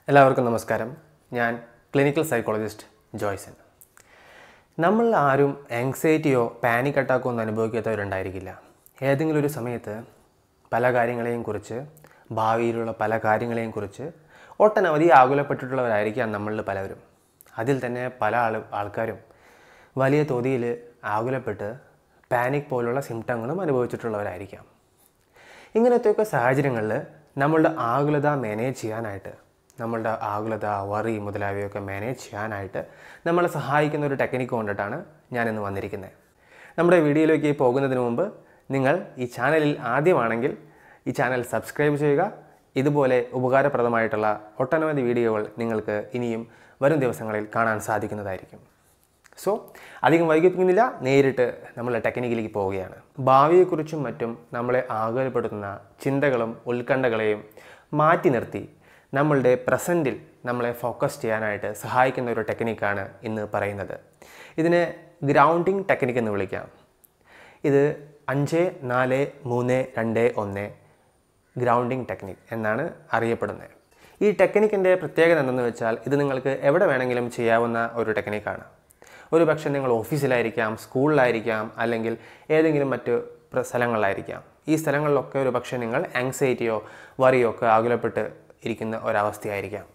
എല്ലാവർക്കും നമസ്കാരം ഞാൻ ക്ലിനിക്കൽ സൈക്കോളജിസ്റ്റ് ജോയ്സൺ നമ്മൾ ആരും ആങ്സൈറ്റിയോ പാനിക് അറ്റാക്കോ ഒന്നും അനുഭവിക്കാത്തവരുണ്ടായിരിക്കില്ല ഏതെങ്കിലും ഒരു സമയത്ത് പല കാര്യങ്ങളെയും കുറിച്ച് ഭാവിയിലുള്ള പല കാര്യങ്ങളെയും കുറിച്ച് ഒട്ടനവധി ആകുലപ്പെട്ടിട്ടുള്ളവരായിരിക്കാം നമ്മളിൽ പലവരും അതിൽ തന്നെ പല ആൾ ആൾക്കാരും വലിയ തോതിൽ ആകുലപ്പെട്ട് പാനിക് പോലുള്ള സിംറ്റങ്ങളും അനുഭവിച്ചിട്ടുള്ളവരായിരിക്കാം ഇങ്ങനത്തെയൊക്കെ സാഹചര്യങ്ങളിൽ നമ്മളുടെ ആകുലത മാനേജ് ചെയ്യാനായിട്ട് നമ്മളുടെ ആകുലത വറി മുതലായവയൊക്കെ മാനേജ് ചെയ്യാനായിട്ട് നമ്മളെ സഹായിക്കുന്ന ഒരു ടെക്നിക്ക് കൊണ്ടിട്ടാണ് ഞാനിന്ന് വന്നിരിക്കുന്നത് നമ്മുടെ വീഡിയോയിലേക്ക് പോകുന്നതിന് മുമ്പ് നിങ്ങൾ ഈ ചാനലിൽ ആദ്യമാണെങ്കിൽ ഈ ചാനൽ സബ്സ്ക്രൈബ് ചെയ്യുക ഇതുപോലെ ഉപകാരപ്രദമായിട്ടുള്ള ഒട്ടനവധി വീഡിയോകൾ നിങ്ങൾക്ക് ഇനിയും വരും ദിവസങ്ങളിൽ കാണാൻ സാധിക്കുന്നതായിരിക്കും സോ അധികം വൈകിപ്പിക്കുന്നില്ല നേരിട്ട് നമ്മൾ ടെക്നിക്കിലേക്ക് പോവുകയാണ് ഭാവിയെക്കുറിച്ചും മറ്റും നമ്മളെ ആകുലപ്പെടുത്തുന്ന ചിന്തകളും ഉത്കണ്ഠകളെയും മാറ്റി നിർത്തി നമ്മളുടെ പ്രസൻറ്റിൽ നമ്മളെ ഫോക്കസ് ചെയ്യാനായിട്ട് സഹായിക്കുന്ന ഒരു ടെക്നിക്കാണ് ഇന്ന് പറയുന്നത് ഇതിനെ ഗ്രൗണ്ടിങ് ടെക്നിക്ക് എന്ന് വിളിക്കാം ഇത് അഞ്ച് നാല് മൂന്ന് രണ്ട് ഒന്ന് ഗ്രൗണ്ടിങ് ടെക്നിക് എന്നാണ് അറിയപ്പെടുന്നത് ഈ ടെക്നിക്കിൻ്റെ പ്രത്യേകത എന്തെന്ന് വെച്ചാൽ ഇത് നിങ്ങൾക്ക് എവിടെ വേണമെങ്കിലും ചെയ്യാവുന്ന ഒരു ടെക്നിക്കാണ് ഒരു പക്ഷേ നിങ്ങൾ ഓഫീസിലായിരിക്കാം സ്കൂളിലായിരിക്കാം അല്ലെങ്കിൽ ഏതെങ്കിലും മറ്റ് പ്ര- സ്ഥലങ്ങളിലായിരിക്കാം ഈ സ്ഥലങ്ങളിലൊക്കെ ഒരു പക്ഷേ നിങ്ങൾ ആങ്സൈറ്റിയോ വറിയോ ഒക്കെ ആകുലപ്പെട്ട് ഇരിക്കുന്ന ഒരവസ്ഥയായിരിക്കാം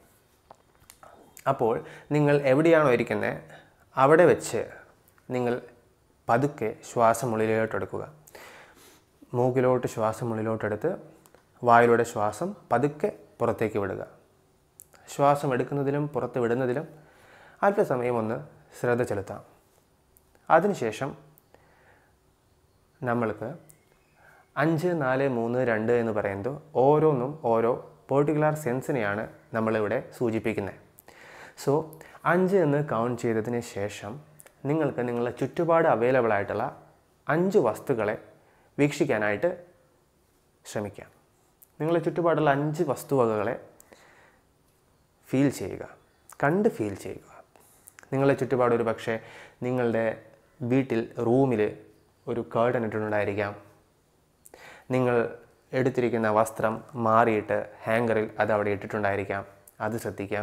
അപ്പോൾ നിങ്ങൾ എവിടെയാണോ ഇരിക്കുന്നത് അവിടെ വെച്ച് നിങ്ങൾ പതുക്കെ ശ്വാസം ഉള്ളിലോട്ടെടുക്കുക മൂക്കിലോട്ട് ശ്വാസം ഉള്ളിലോട്ടെടുത്ത് വായിലൂടെ ശ്വാസം പതുക്കെ പുറത്തേക്ക് വിടുക ശ്വാസം എടുക്കുന്നതിലും പുറത്ത് വിടുന്നതിലും അല്പസമയം ഒന്ന് ശ്രദ്ധ ചെലുത്താം അതിനുശേഷം നമ്മൾക്ക് അഞ്ച് നാല് മൂന്ന് രണ്ട് എന്ന് പറയുന്നത് ഓരോന്നും ഓരോ പെർട്ടിക്കുലർ സെൻസിനെയാണ് നമ്മളിവിടെ സൂചിപ്പിക്കുന്നത് സോ അഞ്ച് എന്ന് കൗണ്ട് ചെയ്തതിന് ശേഷം നിങ്ങൾക്ക് നിങ്ങളുടെ ചുറ്റുപാട് അവൈലബിൾ ആയിട്ടുള്ള അഞ്ച് വസ്തുക്കളെ വീക്ഷിക്കാനായിട്ട് ശ്രമിക്കാം നിങ്ങളുടെ ചുറ്റുപാടുള്ള അഞ്ച് വസ്തുവകകളെ ഫീൽ ചെയ്യുക കണ്ട് ഫീൽ ചെയ്യുക നിങ്ങളുടെ ചുറ്റുപാട് ഒരു പക്ഷേ നിങ്ങളുടെ വീട്ടിൽ റൂമിൽ ഒരു കേർട്ടൻ ഇട്ടിട്ടുണ്ടായിരിക്കാം നിങ്ങൾ എടുത്തിരിക്കുന്ന വസ്ത്രം മാറിയിട്ട് ഹാങ്കറിൽ അത് അവിടെ ഇട്ടിട്ടുണ്ടായിരിക്കാം അത് ശ്രദ്ധിക്കാം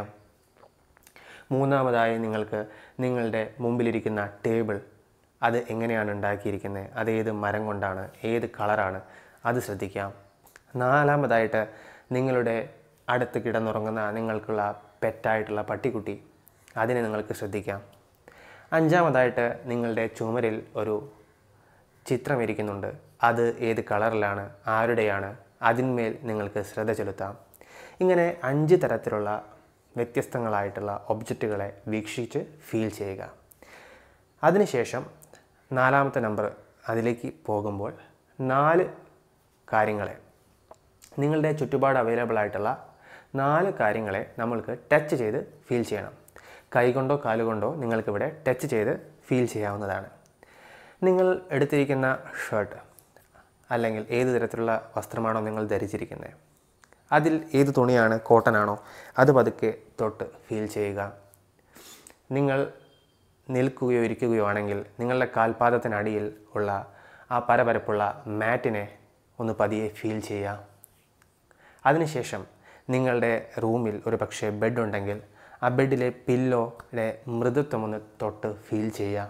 മൂന്നാമതായി നിങ്ങൾക്ക് നിങ്ങളുടെ മുമ്പിലിരിക്കുന്ന ടേബിൾ അത് എങ്ങനെയാണ് ഉണ്ടാക്കിയിരിക്കുന്നത് അത് ഏത് മരം കൊണ്ടാണ് ഏത് കളറാണ് അത് ശ്രദ്ധിക്കാം നാലാമതായിട്ട് നിങ്ങളുടെ അടുത്ത് കിടന്നുറങ്ങുന്ന നിങ്ങൾക്കുള്ള പെറ്റായിട്ടുള്ള പട്ടിക്കുട്ടി അതിനെ നിങ്ങൾക്ക് ശ്രദ്ധിക്കാം അഞ്ചാമതായിട്ട് നിങ്ങളുടെ ചുമരിൽ ഒരു ചിത്രം ഇരിക്കുന്നുണ്ട് അത് ഏത് കളറിലാണ് ആരുടെയാണ് അതിന്മേൽ നിങ്ങൾക്ക് ശ്രദ്ധ ചെലുത്താം ഇങ്ങനെ അഞ്ച് തരത്തിലുള്ള വ്യത്യസ്തങ്ങളായിട്ടുള്ള ഒബ്ജക്റ്റുകളെ വീക്ഷിച്ച് ഫീൽ ചെയ്യുക അതിനുശേഷം നാലാമത്തെ നമ്പർ അതിലേക്ക് പോകുമ്പോൾ നാല് കാര്യങ്ങളെ നിങ്ങളുടെ ചുറ്റുപാട് അവൈലബിൾ ആയിട്ടുള്ള നാല് കാര്യങ്ങളെ നമ്മൾക്ക് ടച്ച് ചെയ്ത് ഫീൽ ചെയ്യണം കൈകൊണ്ടോ കാലുകൊണ്ടോ നിങ്ങൾക്കിവിടെ ടച്ച് ചെയ്ത് ഫീൽ ചെയ്യാവുന്നതാണ് നിങ്ങൾ എടുത്തിരിക്കുന്ന ഷർട്ട് അല്ലെങ്കിൽ ഏത് തരത്തിലുള്ള വസ്ത്രമാണോ നിങ്ങൾ ധരിച്ചിരിക്കുന്നത് അതിൽ ഏത് തുണിയാണ് കോട്ടൺ ആണോ അത് പതുക്കെ തൊട്ട് ഫീൽ ചെയ്യുക നിങ്ങൾ നിൽക്കുകയോ ഇരിക്കുകയോ ആണെങ്കിൽ നിങ്ങളുടെ കാൽപാദത്തിനടിയിൽ ഉള്ള ആ പരപരപ്പുള്ള മാറ്റിനെ ഒന്ന് പതിയെ ഫീൽ ചെയ്യുക അതിനുശേഷം നിങ്ങളുടെ റൂമിൽ ഒരു പക്ഷേ ബെഡ് ഉണ്ടെങ്കിൽ ആ ബെഡിലെ പില്ലോയുടെ മൃദുത്വം ഒന്ന് തൊട്ട് ഫീൽ ചെയ്യുക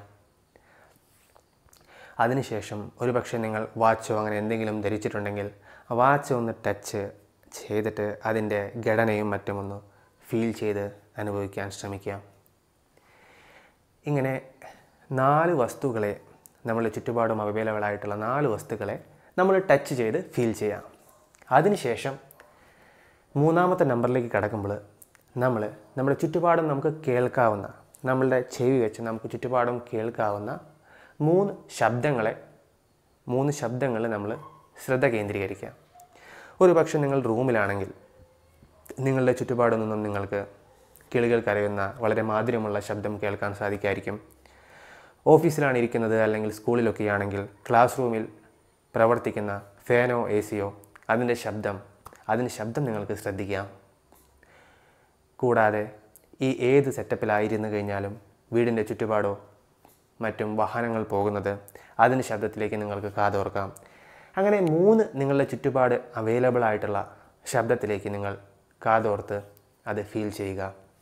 അതിനുശേഷം ഒരു പക്ഷേ നിങ്ങൾ വാച്ചോ അങ്ങനെ എന്തെങ്കിലും ധരിച്ചിട്ടുണ്ടെങ്കിൽ ആ വാച്ച് ഒന്ന് ടച്ച് ചെയ്തിട്ട് അതിൻ്റെ ഘടനയും മറ്റുമൊന്ന് ഫീൽ ചെയ്ത് അനുഭവിക്കാൻ ശ്രമിക്കാം ഇങ്ങനെ നാല് വസ്തുക്കളെ നമ്മുടെ ചുറ്റുപാടും അവൈലബിൾ ആയിട്ടുള്ള നാല് വസ്തുക്കളെ നമ്മൾ ടച്ച് ചെയ്ത് ഫീൽ ചെയ്യാം അതിനുശേഷം മൂന്നാമത്തെ നമ്പറിലേക്ക് കടക്കുമ്പോൾ നമ്മൾ നമ്മുടെ ചുറ്റുപാടും നമുക്ക് കേൾക്കാവുന്ന നമ്മളുടെ ചെവി വെച്ച് നമുക്ക് ചുറ്റുപാടും കേൾക്കാവുന്ന മൂന്ന് ശബ്ദങ്ങളെ മൂന്ന് ശബ്ദങ്ങൾ നമ്മൾ ശ്രദ്ധ കേന്ദ്രീകരിക്കുക ഒരു പക്ഷേ നിങ്ങൾ റൂമിലാണെങ്കിൽ നിങ്ങളുടെ ചുറ്റുപാടിൽ നിന്നും നിങ്ങൾക്ക് കിളികൾ കരയുന്ന വളരെ മാധുര്യമുള്ള ശബ്ദം കേൾക്കാൻ സാധിക്കായിരിക്കും ഓഫീസിലാണ് ഇരിക്കുന്നത് അല്ലെങ്കിൽ സ്കൂളിലൊക്കെ ആണെങ്കിൽ ക്ലാസ് റൂമിൽ പ്രവർത്തിക്കുന്ന ഫാനോ എ സിയോ അതിൻ്റെ ശബ്ദം അതിൻ്റെ ശബ്ദം നിങ്ങൾക്ക് ശ്രദ്ധിക്കാം കൂടാതെ ഈ ഏത് സെറ്റപ്പിലായിരുന്നു കഴിഞ്ഞാലും വീടിൻ്റെ ചുറ്റുപാടോ മറ്റും വാഹനങ്ങൾ പോകുന്നത് അതിൻ്റെ ശബ്ദത്തിലേക്ക് നിങ്ങൾക്ക് കാതോർക്കാം അങ്ങനെ മൂന്ന് നിങ്ങളുടെ ചുറ്റുപാട് അവൈലബിൾ ആയിട്ടുള്ള ശബ്ദത്തിലേക്ക് നിങ്ങൾ കാതോർത്ത് അത് ഫീൽ ചെയ്യുക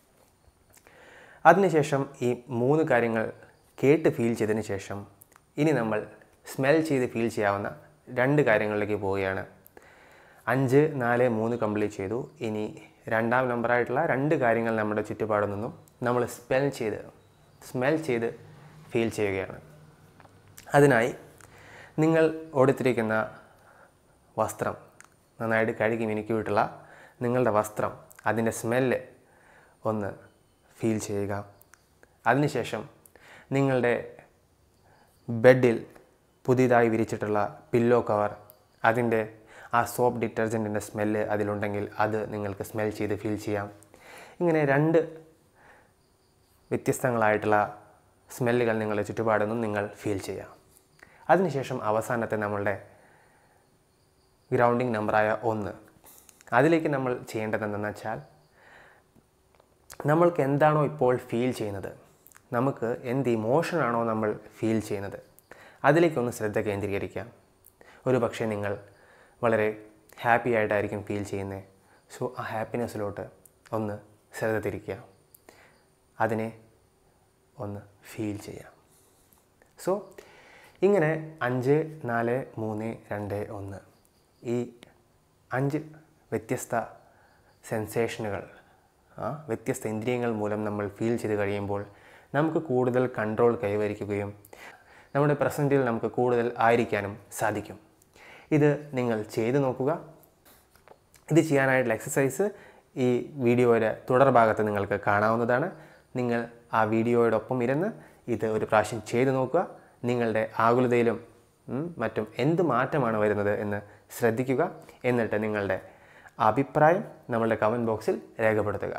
അതിനുശേഷം ഈ മൂന്ന് കാര്യങ്ങൾ കേട്ട് ഫീൽ ചെയ്തതിന് ശേഷം ഇനി നമ്മൾ സ്മെൽ ചെയ്ത് ഫീൽ ചെയ്യാവുന്ന രണ്ട് കാര്യങ്ങളിലേക്ക് പോവുകയാണ് അഞ്ച് നാല് മൂന്ന് കംപ്ലീറ്റ് ചെയ്തു ഇനി രണ്ടാം നമ്പറായിട്ടുള്ള രണ്ട് കാര്യങ്ങൾ നമ്മുടെ ചുറ്റുപാടിൽ നിന്നും നമ്മൾ സ്മെൽ ചെയ്ത് സ്മെൽ ചെയ്ത് ഫീൽ ചെയ്യുകയാണ് അതിനായി നിങ്ങൾ ഓടിത്തിരിക്കുന്ന വസ്ത്രം നന്നായിട്ട് കഴുകി മിനുക്കിയിട്ടുള്ള നിങ്ങളുടെ വസ്ത്രം അതിൻ്റെ സ്മെല്ല് ഒന്ന് ഫീൽ ചെയ്യുക അതിനുശേഷം നിങ്ങളുടെ ബെഡിൽ പുതിയതായി വിരിച്ചിട്ടുള്ള പില്ലോ കവർ അതിൻ്റെ ആ സോപ്പ് ഡിറ്റർജൻറ്റിൻ്റെ സ്മെല്ല് അതിലുണ്ടെങ്കിൽ അത് നിങ്ങൾക്ക് സ്മെൽ ചെയ്ത് ഫീൽ ചെയ്യാം ഇങ്ങനെ രണ്ട് വ്യത്യസ്തങ്ങളായിട്ടുള്ള സ്മെല്ലുകൾ നിങ്ങളുടെ ചുറ്റുപാടിൽ നിന്നും നിങ്ങൾ ഫീൽ ചെയ്യാം അതിനുശേഷം അവസാനത്തെ നമ്മളുടെ ഗ്രൗണ്ടിങ് നമ്പറായ ഒന്ന് അതിലേക്ക് നമ്മൾ ചെയ്യേണ്ടത് എന്തെന്ന് വെച്ചാൽ നമ്മൾക്ക് എന്താണോ ഇപ്പോൾ ഫീൽ ചെയ്യുന്നത് നമുക്ക് എന്ത് ഇമോഷനാണോ നമ്മൾ ഫീൽ ചെയ്യുന്നത് അതിലേക്കൊന്ന് ശ്രദ്ധ കേന്ദ്രീകരിക്കാം ഒരു പക്ഷേ നിങ്ങൾ വളരെ ഹാപ്പി ആയിട്ടായിരിക്കും ഫീൽ ചെയ്യുന്നത് സോ ആ ഹാപ്പിനെസ്സിലോട്ട് ഒന്ന് ശ്രദ്ധ തിരിക്കുക അതിനെ ഒന്ന് ഫീൽ ചെയ്യാം സോ ഇങ്ങനെ അഞ്ച് നാല് മൂന്ന് രണ്ട് ഒന്ന് ഈ അഞ്ച് വ്യത്യസ്ത സെൻസേഷനുകൾ ആ വ്യത്യസ്ത ഇന്ദ്രിയങ്ങൾ മൂലം നമ്മൾ ഫീൽ ചെയ്ത് കഴിയുമ്പോൾ നമുക്ക് കൂടുതൽ കൺട്രോൾ കൈവരിക്കുകയും നമ്മുടെ പ്രസൻറ്റിൽ നമുക്ക് കൂടുതൽ ആയിരിക്കാനും സാധിക്കും ഇത് നിങ്ങൾ ചെയ്തു നോക്കുക ഇത് ചെയ്യാനായിട്ടുള്ള എക്സസൈസ് ഈ വീഡിയോയുടെ തുടർഭാഗത്ത് നിങ്ങൾക്ക് കാണാവുന്നതാണ് നിങ്ങൾ ആ വീഡിയോയോടൊപ്പം ഇരുന്ന് ഇത് ഒരു പ്രാവശ്യം ചെയ്തു നോക്കുക നിങ്ങളുടെ ആകുലതയിലും ഉം, മറ്റും എന്ത് മാറ്റമാണ് വരുന്നത് എന്ന് ശ്രദ്ധിക്കുക എന്നിട്ട് നിങ്ങളുടെ അഭിപ്രായം നമ്മളുടെ കമൻറ്റ് ബോക്സിൽ രേഖപ്പെടുത്തുക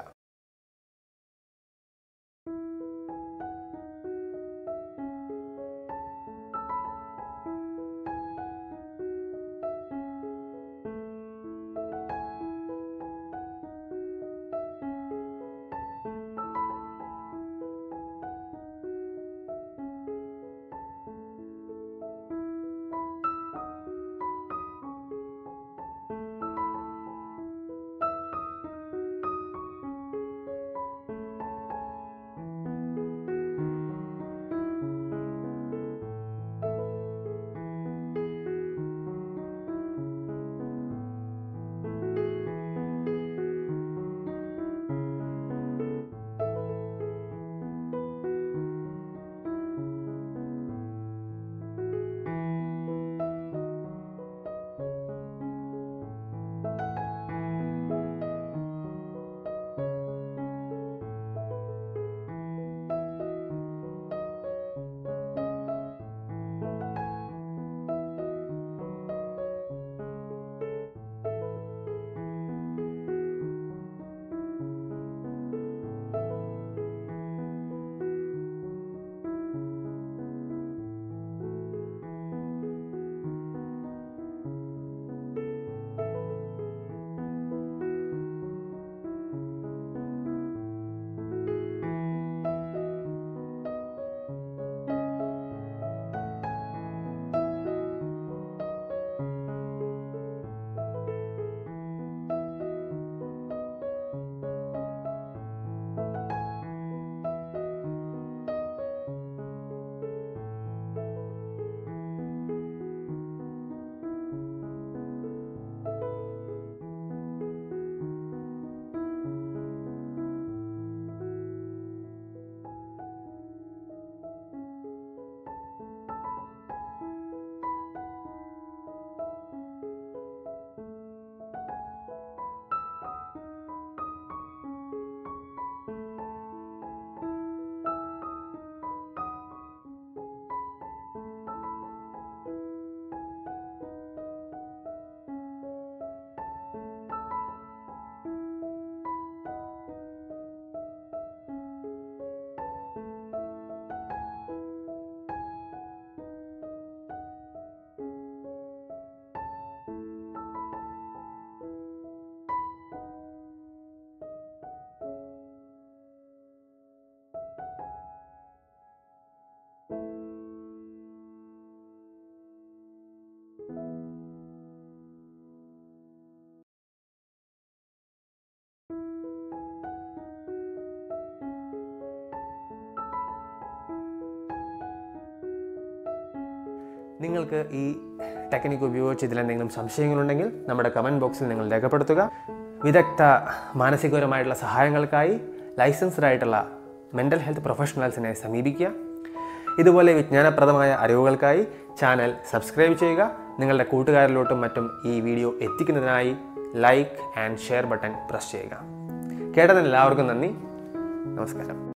നിങ്ങൾക്ക് ഈ ടെക്നിക്ക് ഉപയോഗിച്ച് ഇതിലെന്തെങ്കിലും സംശയങ്ങളുണ്ടെങ്കിൽ നമ്മുടെ കമൻറ്റ് ബോക്സിൽ നിങ്ങൾ രേഖപ്പെടുത്തുക വിദഗ്ധ മാനസികപരമായിട്ടുള്ള സഹായങ്ങൾക്കായി ലൈസൻസ്ഡ് ആയിട്ടുള്ള മെൻ്റൽ ഹെൽത്ത് പ്രൊഫഷണൽസിനെ സമീപിക്കുക ഇതുപോലെ വിജ്ഞാനപ്രദമായ അറിവുകൾക്കായി ചാനൽ സബ്സ്ക്രൈബ് ചെയ്യുക നിങ്ങളുടെ കൂട്ടുകാരിലോട്ടും മറ്റും ഈ വീഡിയോ എത്തിക്കുന്നതിനായി like and share button press ചെയ്യുക കേട്ടതിന് എല്ലാവർക്കും നന്ദി നമസ്കാരം